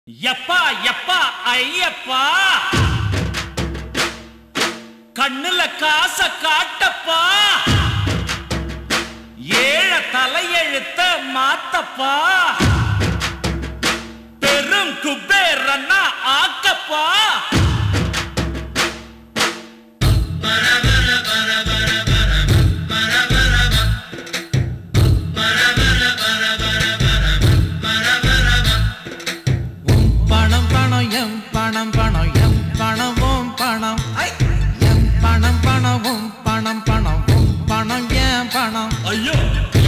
எப்பா எப்பா ஐயப்பா கண்ணுல காச காட்டப்பா ஏழ தலையெழுத்த மாத்தப்பா பெரும் குபேரன்னா ஆக்கப்பா உம் பணம் பணம் எம் பணம் பணம் எம் பணம் ஓம் பணம் எம் பணம் பணம் உம் பணம் பணம் உம் பணம் என் பணம் ஐயோ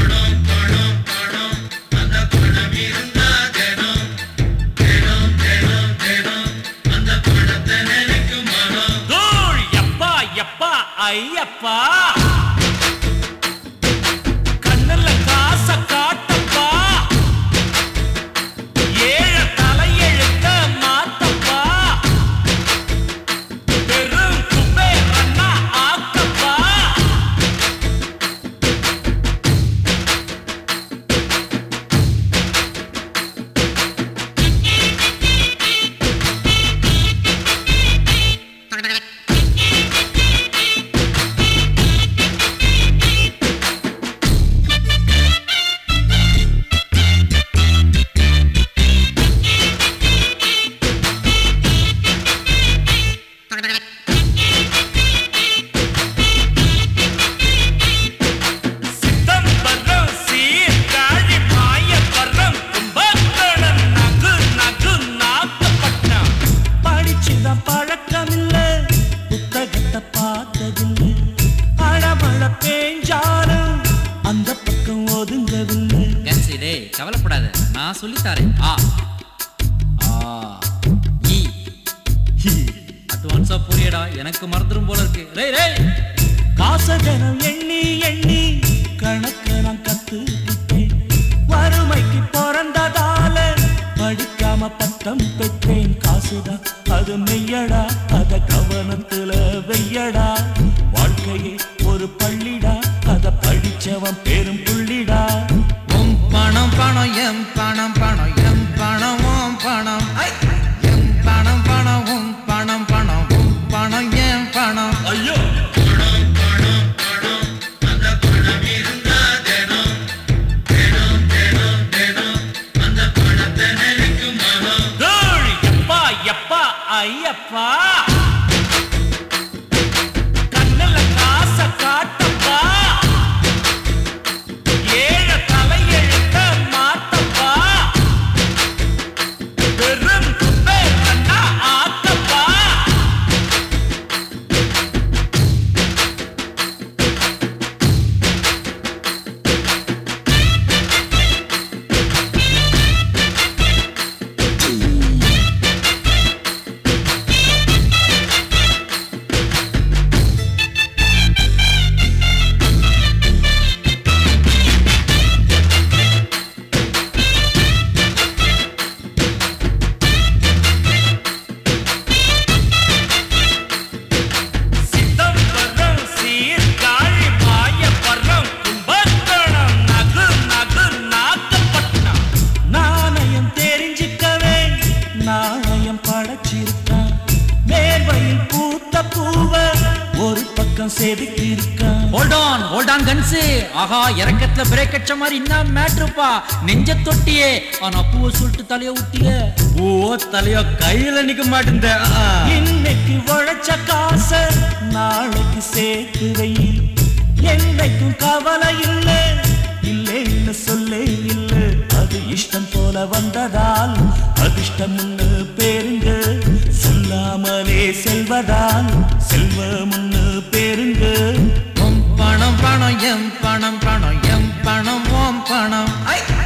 தூள் எப்பா எப்பா ஐயப்பா கண்ணுல காச காட்டப்பா ஏழ தலையெழுத்த மாத்தப்பா பெரும் குபேரன்னா ஆக்கப்பா சிதம்பரம் சீர்காழி மாயவரம் கும்பகோணம் நகு நகு நாகப்பட்டினம் படிச்சுதான் பழக்கமில்ல புத்தகத்தை பார்த்ததில்லை அடமழை பேஞ்சாலும் அந்த பக்கம் ஒதுங்கவில்லை கன்சி டேய் கவலைப்படாத நான் சொல்லித்தாரேன் ஆ ஆ இ ஹி அட்வான்ஸா புரியடா எனக்கு மறந்துடும் போல இருக்கு ரேய் ரேய் காசகனம் எண்ணி எண்ணி கணக்க நான் கத்துக்கிட்டேன் வறுமைக்கு பிறந்ததால படிக்காம பட்டம் பெற்றேன் காசுதான் அது மெய்யடா அத கவனத்துல வெய்யடா வாழ்க்கையே ஒரு பள்ளிடா அத படிச்சவன் பெரும் புள்ளிடா உம் பணம் பணம் எம் பணம் பணம் எம் பணம் ஓம் பணம் எம் பணம் பணம் உம் பணம் பணம் உம் பணம் என் பணம் ஐயோ தூள் எப்பா எப்பா ஐயப்பா கண்ணுல காச காட்டப்பா ஏழ தலையெழுத்த மாத்தப்பா பெரும் குபேரன்னா ஆக்கப்பா சிதம்பரம் சீர்காழி மாயவரம் கும்பகோணம் நகு நகு நாகப்பட்டினம் நாணயம் தெரிஞ்சுக்கவே நாணயம் படைச்சிருக்கான் மேல்வையில் பூத்த பூவ ஒரு பக்கம் செதுக்கியிருக்கான் ஹோல்ட் ஆன் ஹோல்ட் ஆன் கன்ஸு ஆஹா இறக்கத்துல பிரேக் அடிச்ச மாதிரி என்ன மேட்ருப்பா நெஞ்ச தொட்டியே ஆனா பூவை சொல்லிட்டு தலைய ஊத்திய ஓ தலையோ கையில நிக்க மாட்டேந்த இன்னைக்கு உழைச்ச காச நாளைக்கு சேர்த்து வை என்னைக்கும் கவலை இல்ல இல்லைன்னு சொல்லே இல்ல அது இஷ்டம் போல வந்ததால் அதிர்ஷ்டம்னு பேருங்க சொல்லாமலே செல்வதால் செல்வம்னு பேருங்க உம் பணம் பணம் எம் பணம் பணம் எம் பணம் ஓம் பணம்